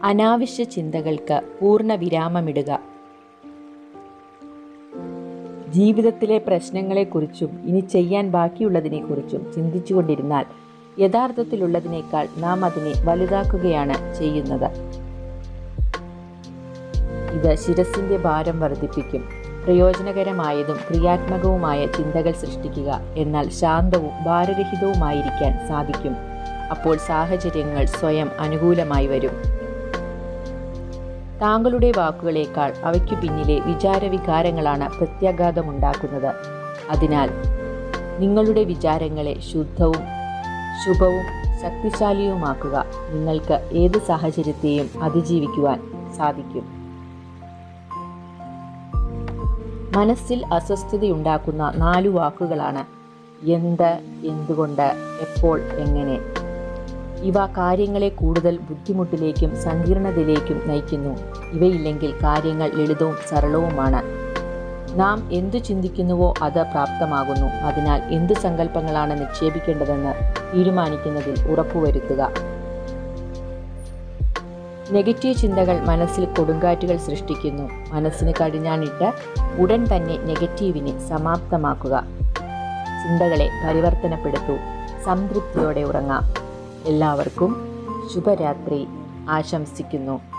അനാവശ്യ ചിന്തകൾക്ക് പൂർണ്ണ വിരാമമിടുക ജീവിതത്തിലെ പ്രശ്നങ്ങളെക്കുറിച്ചും ഇനി ചെയ്യാൻ ബാക്കിയുള്ളതിനെക്കുറിച്ചും ചിന്തിച്ചുകൊണ്ടിരുന്നാൽ യഥാർത്ഥത്തിലുള്ളതിനേക്കാൾ നാം അതിനെ വലുതാക്കുകയാണ് ചെയ്യുന്നത് ഇത് ശിരസിന്റെ ഭാരം വർദ്ധിപ്പിക്കും പ്രയോജനകരമായതും ക്രിയാത്മകവുമായ ചിന്തകൾ സൃഷ്ടിക്കുക എന്നാൽ ശാന്തവും ഭാരരഹിതവുമായിരിക്കാൻ സാധിക്കും അപ്പോൾ സാഹചര്യങ്ങൾ സ്വയം അനുകൂലമായി വരും താങ്കളുടെ വാക്കുകളേക്കാൾ അവയ്ക്കു പിന്നിലെ വിചാരവികാരങ്ങളാണ് പ്രത്യാഘാതമുണ്ടാക്കുന്നത് അതിനാൽ നിങ്ങളുടെ വിചാരങ്ങളെ ശുദ്ധവും ശുഭവും ശക്തിശാലിയുമാക്കുക നിങ്ങൾക്ക് ഏത് സാഹചര്യത്തെയും അതിജീവിക്കുവാൻ സാധിക്കും മനസ്സിൽ അസ്വസ്ഥതയുണ്ടാക്കുന്ന നാലു വാക്കുകളാണ് എന്ത് എന്തുകൊണ്ട് എപ്പോൾ എങ്ങനെ ഇവ കാര്യങ്ങളെ കൂടുതൽ ബുദ്ധിമുട്ടിലേക്കും സങ്കീർണതയിലേക്കും നയിക്കുന്നു ഇവയില്ലെങ്കിൽ കാര്യങ്ങൾ ലളിതവും സരളവുമാണ് നാം എന്തു ചിന്തിക്കുന്നുവോ അത് പ്രാപ്തമാകുന്നു അതിനാൽ എന്തു സങ്കല്പങ്ങളാണ് നിക്ഷേപിക്കേണ്ടതെന്ന് തീരുമാനിക്കുന്നതിൽ ഉറപ്പുവരുത്തുക നെഗറ്റീവ് ചിന്തകൾ മനസ്സിൽ കൊടുങ്കാറ്റുകൾ സൃഷ്ടിക്കുന്നു മനസ്സിന് കടിഞ്ഞാണിട്ട് ഉടൻ തന്നെ നെഗറ്റീവിനെ സമാപ്തമാക്കുക ചിന്തകളെ പരിവർത്തനപ്പെടുത്തൂ സംതൃപ്തിയോടെ ഉറങ്ങാം എല്ലാവർക്കും ശുഭരാത്രി ആശംസിക്കുന്നു